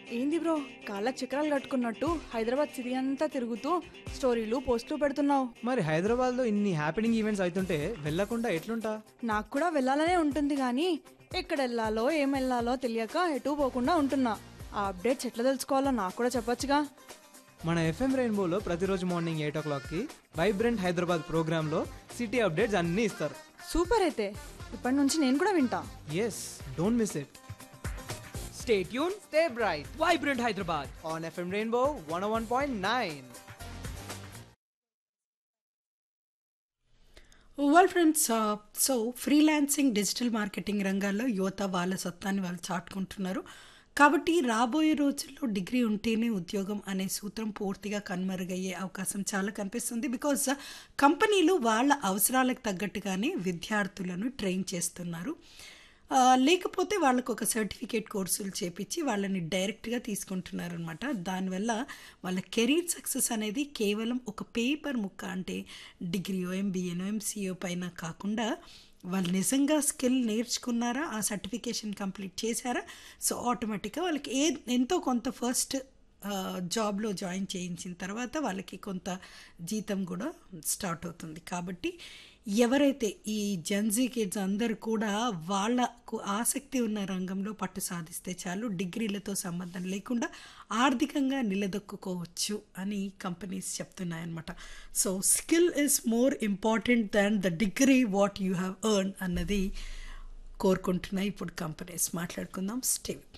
ఏంది బ్రో కాళ్ళ చక్రాలు కట్టుకున్నట్టు హైదరాబాద్ సిటీ అంతా తిరుగుతూ స్టోరీలు పోస్టులు పెడుతున్నావు మరి హైదరాబాద్లో ఇన్ని హ్యాపెనింగ్ ఈవెంట్స్ అవుతుంటే వెళ్ళకుండా ఎట్లుంటా నాకు కూడా వెళ్ళాలనే ఉంటుంది కానీ ఎక్కడ వెళ్ళాలో ఏం వెళ్ళాలో తెలియక ఎటు పోకుండా ఉంటున్నా ఆ అప్డేట్స్ ఎట్లా తెలుసుకోవాలో నాకు కూడా చెప్పొచ్చుగా మన ఎఫ్ఎం రెయిన్బోలో ప్రతిరోజు మార్నింగ్ ఎయిట్ ఓ క్లాక్కి వైబ్రెంట్ హైదరాబాద్ ప్రోగ్రాంలో సిటీ అప్డేట్స్ అన్నీ ఇస్తారు సూపర్ అయితే ఇప్పటి నుంచి నేను కూడా వింటా yes don't miss it Stay tuned, stay bright Vibrant Hyderabad. On FM rainbow one one point nine well friends so freelancing digital marketing రంగాల్లో యువత వాళ్ళ సత్తాన్ని వాళ్ళు చాటుకుంటున్నారు కాబట్టి రాబోయే రోజుల్లో డిగ్రీ ఉంటేనే ఉద్యోగం అనే సూత్రం పూర్తిగా కనుమరుగయ్యే అవకాశం చాలా కనిపిస్తుంది బికాజ్ కంపెనీలు వాళ్ళ అవసరాలకు తగ్గట్టుగానే విద్యార్థులను ట్రైన్ చేస్తున్నారు ఆ, లేకపోతే వాళ్ళకు ఒక సర్టిఫికేట్ కోర్సులు చేపించి వాళ్ళని డైరెక్ట్గా తీసుకుంటున్నారు అనమాట దానివల్ల వాళ్ళ కెరీర్ సక్సెస్ అనేది కేవలం ఒక పేపర్ ముక్క అంటే డిగ్రీయో ఎంబీఏనో ఎంసీఓ పైన కాకుండా వాళ్ళు నిజంగా స్కిల్ నేర్చుకున్నారా ఆ సర్టిఫికేషన్ కంప్లీట్ చేశారా సో ఆటోమేటిక్గా వాళ్ళకి ఏ ఎంతో కొంత ఫస్ట్ జాబ్లో జాయిన్ చేయించిన తర్వాత వాళ్ళకి కొంత జీతం కూడా స్టార్ట్ అవుతుంది కాబట్టి ఎవరైతే ఈ జెన్జీ కిడ్స్ అందరూ కూడా వాళ్ళకు ఆసక్తి ఉన్న రంగంలో పట్టు సాధిస్తే చాలు డిగ్రీలతో సంబంధం లేకుండా ఆర్థికంగా నిలదొక్కుకోవచ్చు అని కంపెనీస్ చెప్తున్నాయన్నమాట so skill is more important than the degree what you have earn అన్నది కోరుకుంటున్నాయి ఇప్పుడు కంపెనీస్ మాట్లాడుకుందాం స్టే